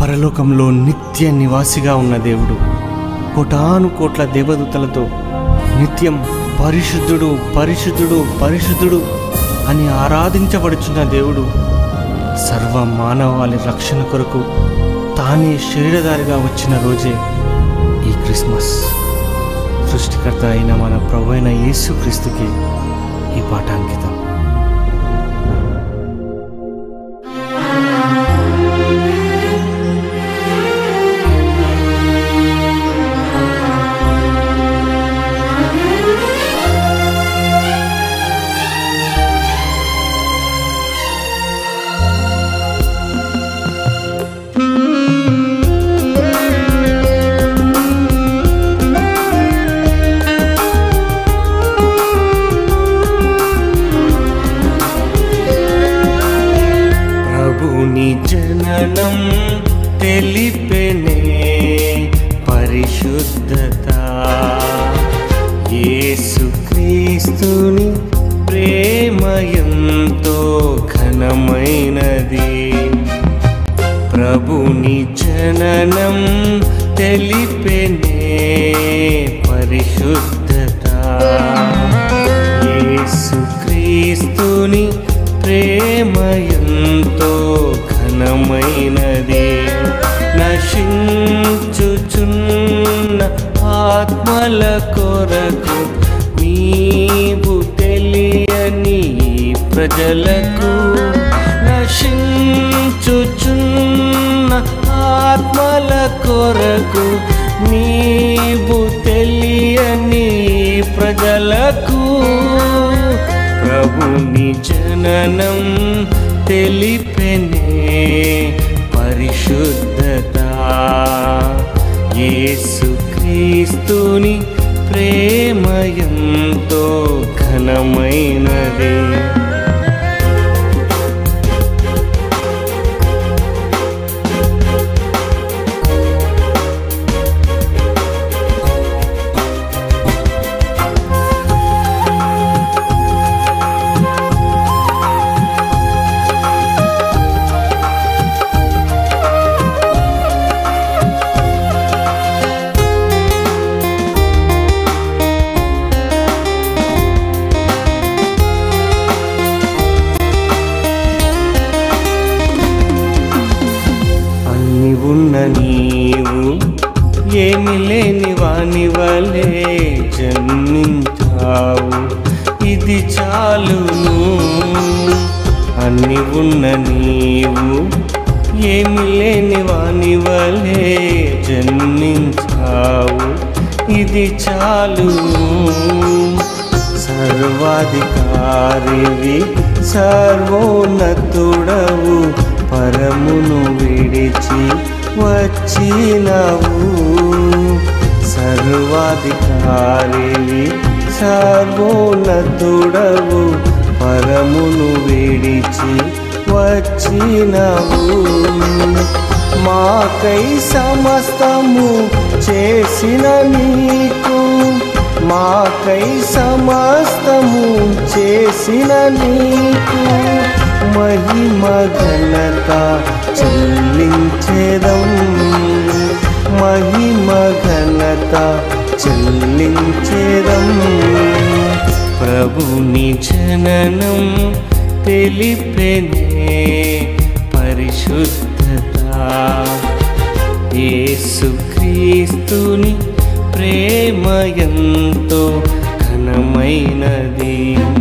పరలోకంలో నిత్య నివాసిగా ఉన్న దేవుడు కోటాను కోట్ల దేవదూతలతో నిత్యం పరిశుద్ధుడు పరిశుద్ధుడు పరిశుద్ధుడు అని ఆరాధించబడుచున్న దేవుడు సర్వ మానవాళి రక్షణ కొరకు తానే శరీరధారిగా వచ్చిన రోజే ఈ క్రిస్మస్ సృష్టికర్త అయిన మన ప్రభు అయిన యేసుక్రీస్తుకి ఈ పాట అంకితం ప్రభుని జననం తెలిపెనే పరిశుద్ధత యేసుక్రీస్తుని ప్రేమయంతో ఘనమైనది ప్రభుని జననం తెలిపెనే పరిశుద్ధత యేసుక్రీస్తుని ప్రేమయంతో ఘనమైనది నశించుచున్న ఆత్మల కొరకు నీవు తెలియని ప్రజలకు నశించుచున్న ఆత్మల కొరకు నీవు తెలియని ప్రజలకు ప్రభుని జననం తెలిపెనే పరిశుద్ధత యేసుక్రీస్తుని ప్రేమయంతో ఘనమైనది అన్ని ఉన్న నీవు ఏమి లేని వాని వలే జన్మించావు ఇది చాలును అన్ని ఉన్న నీవు ఏమి లేని వాని వలే జన్మించావు ఇది చాలును సర్వాధికారివి సర్వోన్నతుడవు పరమును విడిచి వచ్చినవు సర్వాధికారివి సర్వోన్నతుడవు పరమును విడిచి వచ్చినవు మాకై సమస్తము చేసిన నీకు మాకై సమస్తము చేసిన నీకు మహిమ ఘనత చెల్లించేదం మహిమ ఘనత చెల్లించేదం ప్రభుని జననం తెలిపెనే పరిశుద్ధత యేసుక్రీస్తుని ప్రేమయంతో ఘనమైనది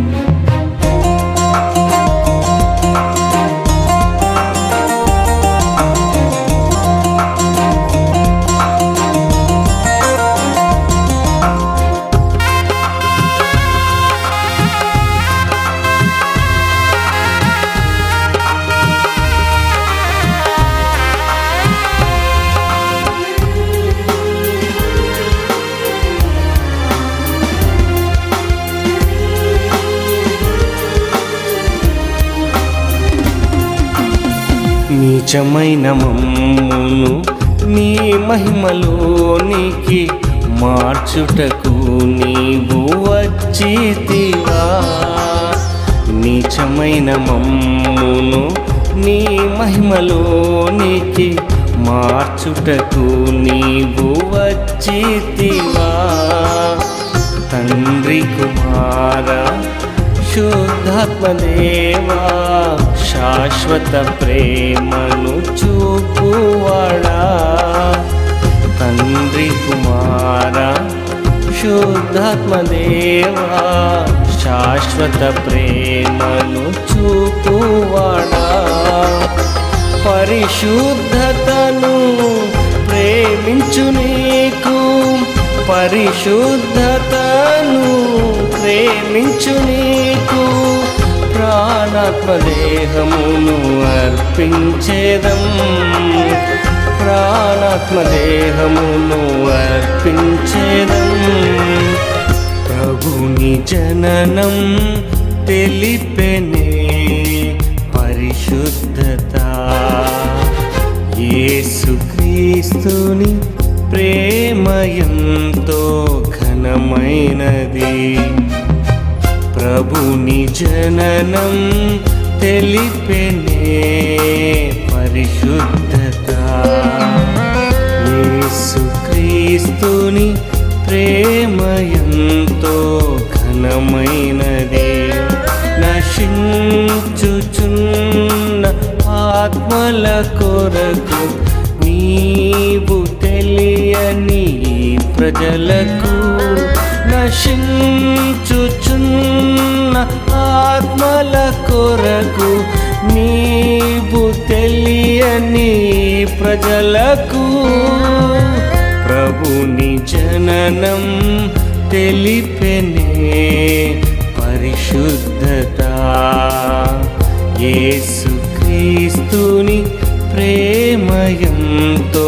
నీచమైన మమ్మును నీ మహిమలోనికి మార్చుటకు నీవు వచ్చితివా నీచమైన మమ్మును నీ మహిమలోనికి మార్చుటకు నీవు వచ్చితివా తండ్రి కుమార శుద్ధాత్మదేవా శాశ్వత ప్రేమను చూపువాడా తండ్రి కుమార శుద్ధాత్మదేవా శాశ్వత ప్రేమను చూపువాడా పరిశుద్ధతను ప్రేమించు నీకు పరిశుద్ధతను ప్రేమించు నీకు ప్రాణాత్మదేహమును అర్పించేదం ప్రాణాత్మదేహమును అర్పించేదం ప్రభుని జననం తెలిపెనే పరిశుద్ధత యేసుక్రీస్తుని ప్రేమయంతో ఘనమైనది ప్రభుని జననం తెలిపెనే పరిశుద్ధత యేసుక్రీస్తుని ప్రేమయంతో ఘనమైనది నశించుచున్న ఆత్మల కొరకు నీవు తెలియని ఈ ప్రజలకు నశించుచున్న ఆత్మల కొరకు నీవు తెలియని ప్రజలకు ప్రభుని జననం తెలిపెనే పరిశుద్ధత యేసుక్రీస్తుని ప్రేమయంతో